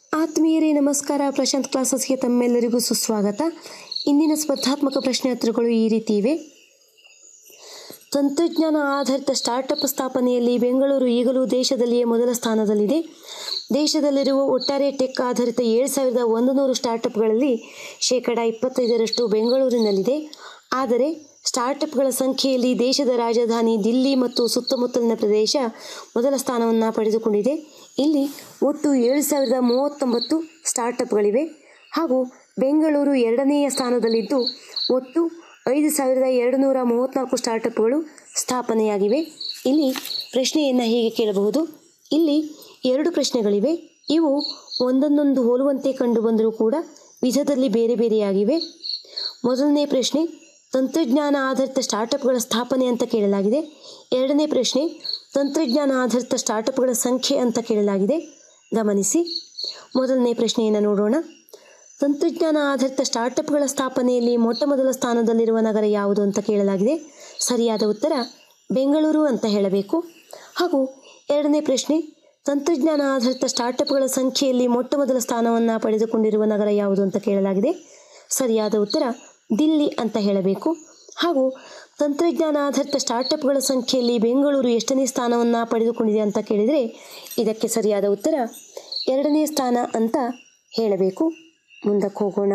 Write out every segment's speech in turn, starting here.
ಆತ್ಮೀಯರೇ ನಮಸ್ಕಾರ ಪ್ರಶಾಂತ್ ಕ್ಲಾಸಸ್ಗೆ ತಮ್ಮೆಲ್ಲರಿಗೂ ಸುಸ್ವಾಗತ ಇಂದಿನ ಸ್ಪರ್ಧಾತ್ಮಕ ಪ್ರಶ್ನೆಪತ್ರಗಳು ಈ ರೀತಿ ಇವೆ ತಂತ್ರಜ್ಞಾನ ಆಧಾರಿತ ಸ್ಟಾರ್ಟಪ್ ಸ್ಥಾಪನೆಯಲ್ಲಿ ಬೆಂಗಳೂರು ಈಗಲೂ ದೇಶದಲ್ಲಿಯೇ ಮೊದಲ ಸ್ಥಾನದಲ್ಲಿದೆ ದೇಶದಲ್ಲಿರುವ ಒಟ್ಟಾರೆ ಟೆಕ್ ಆಧಾರಿತ ಏಳು ಸಾವಿರದ ಒಂದು ನೂರು ಸ್ಟಾರ್ಟಪ್ಗಳಲ್ಲಿ ಶೇಕಡ ಇಪ್ಪತ್ತೈದರಷ್ಟು ಬೆಂಗಳೂರಿನಲ್ಲಿದೆ ಆದರೆ ಸ್ಟಾರ್ಟಪ್ಗಳ ಸಂಖ್ಯೆಯಲ್ಲಿ ದೇಶದ ರಾಜಧಾನಿ ದಿಲ್ಲಿ ಮತ್ತು ಸುತ್ತಮುತ್ತಲಿನ ಪ್ರದೇಶ ಮೊದಲ ಸ್ಥಾನವನ್ನು ಪಡೆದುಕೊಂಡಿದೆ ಇಲ್ಲಿ ಒಟ್ಟು ಏಳು ಸಾವಿರದ ಮೂವತ್ತೊಂಬತ್ತು ಸ್ಟಾರ್ಟಪ್ಗಳಿವೆ ಹಾಗೂ ಬೆಂಗಳೂರು ಎರಡನೆಯ ಸ್ಥಾನದಲ್ಲಿದ್ದು ಒಟ್ಟು ಐದು ಸಾವಿರದ ಎರಡು ನೂರ ಮೂವತ್ತ್ನಾಲ್ಕು ಸ್ಟಾರ್ಟಪ್ಗಳು ಸ್ಥಾಪನೆಯಾಗಿವೆ ಇಲ್ಲಿ ಪ್ರಶ್ನೆಯನ್ನು ಹೀಗೆ ಕೇಳಬಹುದು ಇಲ್ಲಿ ಎರಡು ಪ್ರಶ್ನೆಗಳಿವೆ ಇವು ಒಂದನ್ನೊಂದು ಹೋಲುವಂತೆ ಕಂಡುಬಂದರೂ ಕೂಡ ವಿಧದಲ್ಲಿ ಬೇರೆ ಬೇರೆಯಾಗಿವೆ ಮೊದಲನೇ ಪ್ರಶ್ನೆ ತಂತ್ರಜ್ಞಾನ ಆಧಾರಿತ ಸ್ಟಾರ್ಟಪ್ಗಳ ಸ್ಥಾಪನೆ ಅಂತ ಕೇಳಲಾಗಿದೆ ಎರಡನೇ ಪ್ರಶ್ನೆ ತಂತ್ರಜ್ಞಾನ ಆಧಾರಿತ ಸ್ಟಾರ್ಟಪ್ಗಳ ಸಂಖ್ಯೆ ಅಂತ ಕೇಳಲಾಗಿದೆ ಗಮನಿಸಿ ಮೊದಲನೇ ಪ್ರಶ್ನೆಯನ್ನು ನೋಡೋಣ ತಂತ್ರಜ್ಞಾನ ಆಧಾರಿತ ಸ್ಟಾರ್ಟಪ್ಗಳ ಸ್ಥಾಪನೆಯಲ್ಲಿ ಮೊಟ್ಟ ಮೊದಲ ಸ್ಥಾನದಲ್ಲಿರುವ ನಗರ ಯಾವುದು ಅಂತ ಕೇಳಲಾಗಿದೆ ಸರಿಯಾದ ಉತ್ತರ ಬೆಂಗಳೂರು ಅಂತ ಹೇಳಬೇಕು ಹಾಗೂ ಎರಡನೇ ಪ್ರಶ್ನೆ ತಂತ್ರಜ್ಞಾನ ಆಧಾರಿತ ಸ್ಟಾರ್ಟಪ್ಗಳ ಸಂಖ್ಯೆಯಲ್ಲಿ ಮೊಟ್ಟ ಮೊದಲ ಸ್ಥಾನವನ್ನು ಪಡೆದುಕೊಂಡಿರುವ ನಗರ ಯಾವುದು ಅಂತ ಕೇಳಲಾಗಿದೆ ಸರಿಯಾದ ಉತ್ತರ ದಿಲ್ಲಿ ಅಂತ ಹೇಳಬೇಕು ಹಾಗೂ ತಂತ್ರಜ್ಞಾನ ಆಧಾರಿತ ಸ್ಟಾರ್ಟಪ್ಗಳ ಸಂಖ್ಯೆಯಲ್ಲಿ ಬೆಂಗಳೂರು ಎಷ್ಟನೇ ಸ್ಥಾನವನ್ನು ಪಡೆದುಕೊಂಡಿದೆ ಅಂತ ಕೇಳಿದರೆ ಇದಕ್ಕೆ ಸರಿಯಾದ ಉತ್ತರ ಎರಡನೇ ಸ್ಥಾನ ಅಂತ ಹೇಳಬೇಕು ಮುಂದಕ್ಕೆ ಹೋಗೋಣ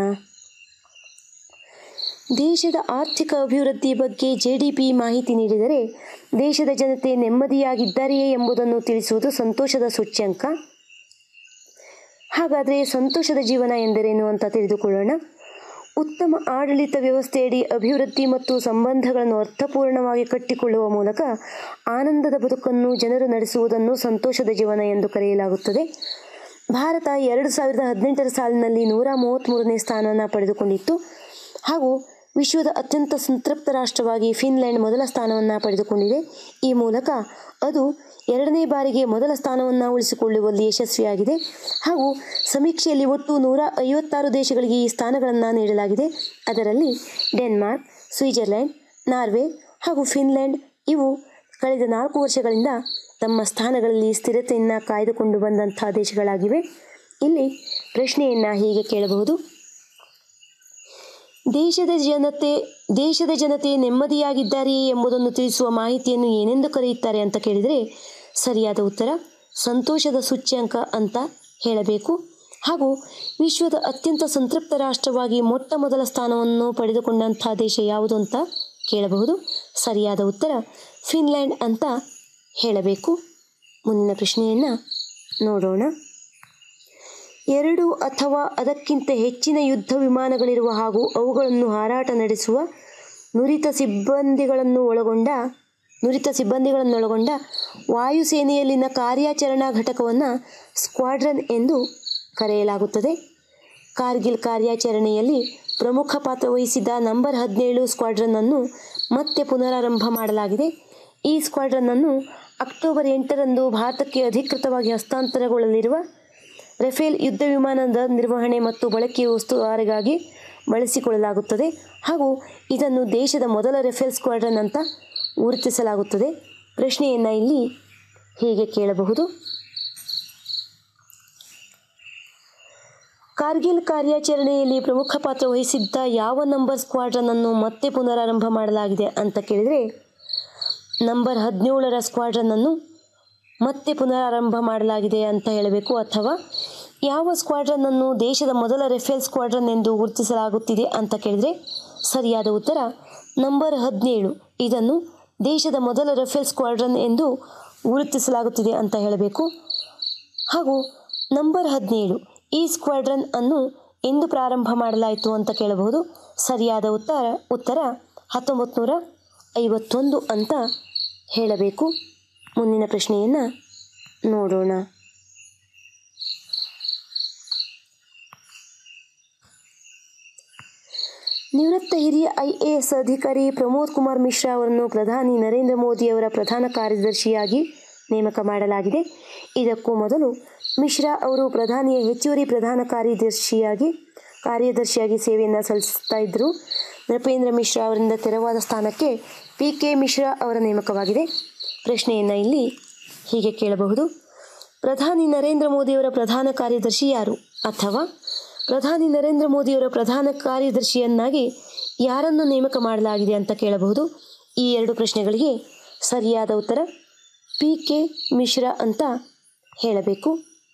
ದೇಶದ ಆರ್ಥಿಕ ಅಭಿವೃದ್ಧಿ ಬಗ್ಗೆ ಜೆ ಡಿ ಪಿ ಮಾಹಿತಿ ನೀಡಿದರೆ ದೇಶದ ಜನತೆ ನೆಮ್ಮದಿಯಾಗಿದ್ದಾರೆಯೇ ಎಂಬುದನ್ನು ತಿಳಿಸುವುದು ಸಂತೋಷದ ಸೂಚ್ಯಂಕ ಹಾಗಾದರೆ ಸಂತೋಷದ ಜೀವನ ಎಂದರೇನು ಅಂತ ತಿಳಿದುಕೊಳ್ಳೋಣ ಉತ್ತಮ ಆಡಳಿತ ವ್ಯವಸ್ಥೆಯಡಿ ಅಭಿವೃದ್ಧಿ ಮತ್ತು ಸಂಬಂಧಗಳನ್ನು ಅರ್ಥಪೂರ್ಣವಾಗಿ ಕಟ್ಟಿಕೊಳ್ಳುವ ಮೂಲಕ ಆನಂದದ ಬದುಕನ್ನು ಜನರು ನಡೆಸುವುದನ್ನು ಸಂತೋಷದ ಜೀವನ ಎಂದು ಕರೆಯಲಾಗುತ್ತದೆ ಭಾರತ ಎರಡು ಸಾವಿರದ ಹದಿನೆಂಟರ ಸಾಲಿನಲ್ಲಿ ನೂರ ಮೂವತ್ತ್ಮೂರನೇ ಸ್ಥಾನವನ್ನು ಪಡೆದುಕೊಂಡಿತ್ತು ಹಾಗೂ ವಿಶ್ವದ ಅತ್ಯಂತ ಸಂತೃಪ್ತ ರಾಷ್ಟ್ರವಾಗಿ ಫಿನ್ಲ್ಯಾಂಡ್ ಮೊದಲ ಸ್ಥಾನವನ್ನು ಪಡೆದುಕೊಂಡಿದೆ ಈ ಮೂಲಕ ಅದು ಎರಡನೇ ಬಾರಿಗೆ ಮೊದಲ ಸ್ಥಾನವನ್ನು ಉಳಿಸಿಕೊಳ್ಳುವಲ್ಲಿ ಯಶಸ್ವಿಯಾಗಿದೆ ಹಾಗೂ ಸಮೀಕ್ಷೆಯಲ್ಲಿ ಒಟ್ಟು ನೂರ ಐವತ್ತಾರು ದೇಶಗಳಿಗೆ ಈ ಸ್ಥಾನಗಳನ್ನು ನೀಡಲಾಗಿದೆ ಅದರಲ್ಲಿ ಡೆನ್ಮಾರ್ಕ್ ಸ್ವಿಟ್ಜರ್ಲ್ಯಾಂಡ್ ನಾರ್ವೆ ಹಾಗೂ ಫಿನ್ಲ್ಯಾಂಡ್ ಇವು ಕಳೆದ ನಾಲ್ಕು ವರ್ಷಗಳಿಂದ ತಮ್ಮ ಸ್ಥಾನಗಳಲ್ಲಿ ಸ್ಥಿರತೆಯನ್ನು ಕಾಯ್ದುಕೊಂಡು ಬಂದಂಥ ದೇಶಗಳಾಗಿವೆ ಇಲ್ಲಿ ಪ್ರಶ್ನೆಯನ್ನು ಹೀಗೆ ಕೇಳಬಹುದು ದೇಶದ ಜನತೆ ದೇಶದ ಜನತೆ ನೆಮ್ಮದಿಯಾಗಿದ್ದಾರೆಯೇ ಎಂಬುದನ್ನು ತಿಳಿಸುವ ಮಾಹಿತಿಯನ್ನು ಏನೆಂದು ಕರೆಯುತ್ತಾರೆ ಅಂತ ಕೇಳಿದರೆ ಸರಿಯಾದ ಉತ್ತರ ಸಂತೋಷದ ಸೂಚ್ಯಂಕ ಅಂತ ಹೇಳಬೇಕು ಹಾಗೂ ವಿಶ್ವದ ಅತ್ಯಂತ ಸಂತೃಪ್ತ ರಾಷ್ಟ್ರವಾಗಿ ಮೊಟ್ಟ ಮೊದಲ ಸ್ಥಾನವನ್ನು ಪಡೆದುಕೊಂಡಂಥ ದೇಶ ಯಾವುದು ಅಂತ ಕೇಳಬಹುದು ಸರಿಯಾದ ಉತ್ತರ ಫಿನ್ಲ್ಯಾಂಡ್ ಅಂತ ಹೇಳಬೇಕು ಮುಂದಿನ ಪ್ರಶ್ನೆಯನ್ನು ನೋಡೋಣ ಎರಡು ಅಥವಾ ಅದಕ್ಕಿಂತ ಹೆಚ್ಚಿನ ಯುದ್ಧ ವಿಮಾನಗಳಿರುವ ಹಾಗೂ ಅವುಗಳನ್ನು ಹಾರಾಟ ನಡೆಸುವ ನುರಿತ ಸಿಬ್ಬಂದಿಗಳನ್ನು ಒಳಗೊಂಡ ನುರಿತ ಸಿಬ್ಬಂದಿಗಳನ್ನೊಳಗೊಂಡ ವಾಯುಸೇನೆಯಲ್ಲಿನ ಕಾರ್ಯಾಚರಣಾ ಘಟಕವನ್ನು ಸ್ಕ್ವಾಡ್ರನ್ ಎಂದು ಕರೆಯಲಾಗುತ್ತದೆ ಕಾರ್ಗಿಲ್ ಕಾರ್ಯಾಚರಣೆಯಲ್ಲಿ ಪ್ರಮುಖ ಪಾತ್ರ ವಹಿಸಿದ ನಂಬರ್ ಹದಿನೇಳು ಸ್ಕ್ವಾಡ್ರನ್ನನ್ನು ಮತ್ತೆ ಪುನರಾರಂಭ ಮಾಡಲಾಗಿದೆ ಈ ಸ್ಕ್ವಾಡ್ರನ್ನನ್ನು ಅಕ್ಟೋಬರ್ ಎಂಟರಂದು ಭಾರತಕ್ಕೆ ಅಧಿಕೃತವಾಗಿ ಹಸ್ತಾಂತರಗೊಳ್ಳಲಿರುವ ರಫೇಲ್ ಯುದ್ಧ ವಿಮಾನದ ನಿರ್ವಹಣೆ ಮತ್ತು ಬಳಕೆಯ ಉಸ್ತುವಾರಿಗಾಗಿ ಬಳಸಿಕೊಳ್ಳಲಾಗುತ್ತದೆ ಹಾಗೂ ಇದನ್ನು ದೇಶದ ಮೊದಲ ರಫೇಲ್ ಸ್ಕ್ವಾಡ್ರನ್ ಅಂತ ಗುರುತಿಸಲಾಗುತ್ತದೆ ಪ್ರಶ್ನೆಯನ್ನು ಇಲ್ಲಿ ಹೀಗೆ ಕೇಳಬಹುದು ಕಾರ್ಗಿಲ್ ಕಾರ್ಯಾಚರಣೆಯಲ್ಲಿ ಪ್ರಮುಖ ಪಾತ್ರ ವಹಿಸಿದ್ದ ಯಾವ ನಂಬರ್ ಸ್ಕ್ವಾಡ್ರನ್ ಅನ್ನು ಮತ್ತೆ ಪುನರಾರಂಭ ಮಾಡಲಾಗಿದೆ ಅಂತ ಕೇಳಿದರೆ ನಂಬರ್ ಹದಿನೇಳರ ಸ್ಕ್ವಾಡ್ರನ್ ಅನ್ನು ಮತ್ತೆ ಪುನರಾರಂಭ ಮಾಡಲಾಗಿದೆ ಅಂತ ಹೇಳಬೇಕು ಅಥವಾ ಯಾವ ಸ್ಕ್ವಾಡ್ರನ್ ಅನ್ನು ದೇಶದ ಮೊದಲ ರೆಫೇಲ್ ಸ್ಕ್ವಾಡ್ರನ್ ಎಂದು ಗುರುತಿಸಲಾಗುತ್ತಿದೆ ಅಂತ ಕೇಳಿದರೆ ಸರಿಯಾದ ಉತ್ತರ ನಂಬರ್ ಹದಿನೇಳು ಇದನ್ನು ದೇಶದ ಮೊದಲ ರೆಫೇಲ್ ಸ್ಕ್ವಾಡ್ರನ್ ಎಂದು ಗುರುತಿಸಲಾಗುತ್ತಿದೆ ಅಂತ ಹೇಳಬೇಕು ಹಾಗೂ ನಂಬರ್ ಹದಿನೇಳು ಈ ಸ್ಕ್ವಾಡ್ರನ್ ಅನ್ನು ಎಂದು ಪ್ರಾರಂಭ ಮಾಡಲಾಯಿತು ಅಂತ ಕೇಳಬಹುದು ಸರಿಯಾದ ಉತ್ತರ ಉತ್ತರ ಹತ್ತೊಂಬತ್ತು ನೂರ ಐವತ್ತೊಂದು ಅಂತ ಹೇಳಬೇಕು ಮುಂದಿನ ಪ್ರಶ್ನೆಯನ್ನು ನೋಡೋಣ ನಿವೃತ್ತ ಹಿರಿಯ ಐ ಎ ಎಸ್ ಅಧಿಕಾರಿ ಪ್ರಮೋದ್ ಕುಮಾರ್ ಮಿಶ್ರಾ ಅವರನ್ನು ಪ್ರಧಾನಿ ನರೇಂದ್ರ ಮೋದಿಯವರ ಪ್ರಧಾನ ಕಾರ್ಯದರ್ಶಿಯಾಗಿ ನೇಮಕ ಮಾಡಲಾಗಿದೆ ಇದಕ್ಕೂ ಮೊದಲು ಮಿಶ್ರಾ ಅವರು ಪ್ರಧಾನಿಯ ಹೆಚ್ಚುವರಿ ಪ್ರಧಾನ ಕಾರ್ಯದರ್ಶಿಯಾಗಿ ಕಾರ್ಯದರ್ಶಿಯಾಗಿ ಸೇವೆಯನ್ನು ಸಲ್ಲಿಸ್ತಾ ಇದ್ದರು ನೃಪೇಂದ್ರ ಮಿಶ್ರಾ ಅವರಿಂದ ತೆರವಾದ ಸ್ಥಾನಕ್ಕೆ ಪಿ ಕೆ ಮಿಶ್ರಾ ಅವರ ನೇಮಕವಾಗಿದೆ ಪ್ರಶ್ನೆಯನ್ನು ಇಲ್ಲಿ ಹೀಗೆ ಕೇಳಬಹುದು ಪ್ರಧಾನಿ ನರೇಂದ್ರ ಮೋದಿಯವರ ಪ್ರಧಾನ ಕಾರ್ಯದರ್ಶಿ ಯಾರು ಅಥವಾ ಪ್ರಧಾನಿ ನರೇಂದ್ರ ಮೋದಿಯವರ ಪ್ರಧಾನ ಕಾರ್ಯದರ್ಶಿಯನ್ನಾಗಿ ಯಾರನ್ನು ನೇಮಕ ಮಾಡಲಾಗಿದೆ ಅಂತ ಕೇಳಬಹುದು ಈ ಎರಡು ಪ್ರಶ್ನೆಗಳಿಗೆ ಸರಿಯಾದ ಉತ್ತರ ಪಿ ಕೆ ಮಿಶ್ರಾ ಅಂತ ಹೇಳಬೇಕು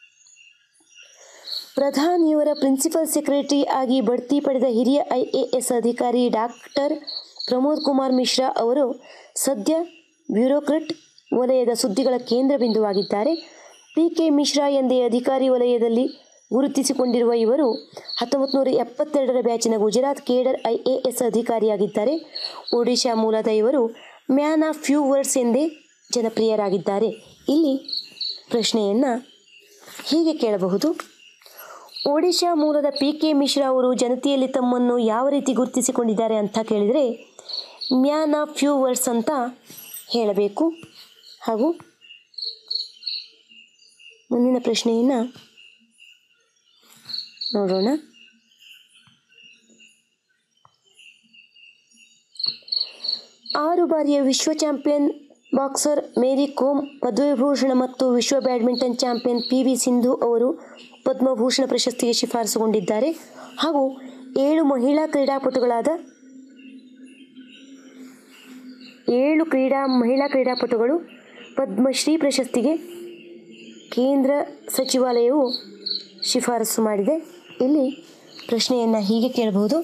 ಪ್ರಧಾನಿಯವರ ಪ್ರಿನ್ಸಿಪಲ್ ಸೆಕ್ರೆಟರಿ ಆಗಿ ಬಡ್ತಿ ಪಡೆದ ಹಿರಿಯ ಐ ಎ ಎಸ್ ಅಧಿಕಾರಿ ಡಾಕ್ಟರ್ ಪ್ರಮೋದ್ ಕುಮಾರ್ ಮಿಶ್ರಾ ಅವರು ಸದ್ಯ ಬ್ಯೂರೋಕ್ರಟ್ ವಲಯದ ಸುದ್ದಿಗಳ ಕೇಂದ್ರ ಬಿಂದುವಾಗಿದ್ದಾರೆ ಪಿ ಕೆ ಮಿಶ್ರಾ ಎಂದೇ ಅಧಿಕಾರಿ ವಲಯದಲ್ಲಿ ಗುರುತಿಸಿಕೊಂಡಿರುವ ಇವರು ಹತ್ತೊಂಬತ್ತು ನೂರ ಎಪ್ಪತ್ತೆರಡರ ಬ್ಯಾಚಿನ Gujarat cadre I A S ಅಧಿಕಾರಿಯಾಗಿದ್ದಾರೆ ಒಡಿಶಾ ಮೂಲದ ಇವರು ಮ್ಯಾನ್ ಆಫ್ ಫ್ಯೂ ವರ್ಡ್ಸ್ ಎಂದೇ ಜನಪ್ರಿಯರಾಗಿದ್ದಾರೆ ಇಲ್ಲಿ ಪ್ರಶ್ನೆಯನ್ನು ಹೀಗೆ ಕೇಳಬಹುದು ಒಡಿಶಾ ಮೂಲದ ಪಿ ಕೆ ಮಿಶ್ರಾ ಅವರು ಜನತೆಯಲ್ಲಿ ತಮ್ಮನ್ನು ಯಾವ ರೀತಿ ಗುರುತಿಸಿಕೊಂಡಿದ್ದಾರೆ ಅಂತ ಕೇಳಿದರೆ ಮ್ಯಾನ್ ಆಫ್ ಫ್ಯೂ ವರ್ಡ್ಸ್ ಅಂತ ಹೇಳಬೇಕು ಹಾಗೂ ಮುಂದಿನ ಪ್ರಶ್ನೆಯನ್ನು ನೋಡೋಣ ಆರು ಬಾರಿಯ ವಿಶ್ವ ಚಾಂಪಿಯನ್ ಬಾಕ್ಸರ್ ಮೇರಿ ಕೋಮ್ ಪದ್ಮವಿಭೂಷಣ ಮತ್ತು ವಿಶ್ವ badminton champion P V Sindhu ಅವರು ಪದ್ಮಭೂಷಣ ಪ್ರಶಸ್ತಿಗೆ ಶಿಫಾರಸುಗೊಂಡಿದ್ದಾರೆ ಹಾಗೂ ಏಳು ಮಹಿಳಾ ಕ್ರೀಡಾಪಟುಗಳಾದ ಏಳು ಕ್ರೀಡಾ ಮಹಿಳಾ ಕ್ರೀಡಾಪಟುಗಳು ಪದ್ಮಶ್ರೀ ಪ್ರಶಸ್ತಿಗೆ ಕೇಂದ್ರ ಸಚಿವಾಲಯವು ಶಿಫಾರಸು ಮಾಡಿದೆ ಇಲ್ಲಿ ಪ್ರಶ್ನೆಯನ್ನು ಹೀಗೆ ಕೇಳಬಹುದು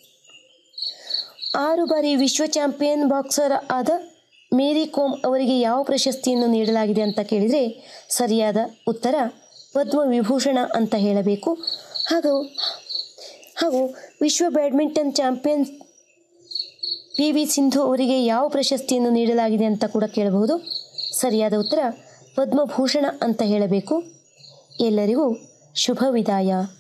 ಆರು ಬಾರಿ ವಿಶ್ವ ಚಾಂಪಿಯನ್ ಬಾಕ್ಸರ್ ಆದ ಮೇರಿ ಕೋಮ್ ಅವರಿಗೆ ಯಾವ ಪ್ರಶಸ್ತಿಯನ್ನು ನೀಡಲಾಗಿದೆ ಅಂತ ಕೇಳಿದರೆ ಸರಿಯಾದ ಉತ್ತರ ಪದ್ಮ ವಿಭೂಷಣ ಅಂತ ಹೇಳಬೇಕು ಹಾಗೂ ಹಾಗೂ ವಿಶ್ವ badminton champion P V Sindhu ಅವರಿಗೆ ಯಾವ ಪ್ರಶಸ್ತಿಯನ್ನು ನೀಡಲಾಗಿದೆ ಅಂತ ಕೂಡ ಕೇಳಬಹುದು ಸರಿಯಾದ ಉತ್ತರ ಪದ್ಮಭೂಷಣ ಅಂತ ಹೇಳಬೇಕು ಎಲ್ಲರಿಗೂ ಶುಭ ವಿದಾಯ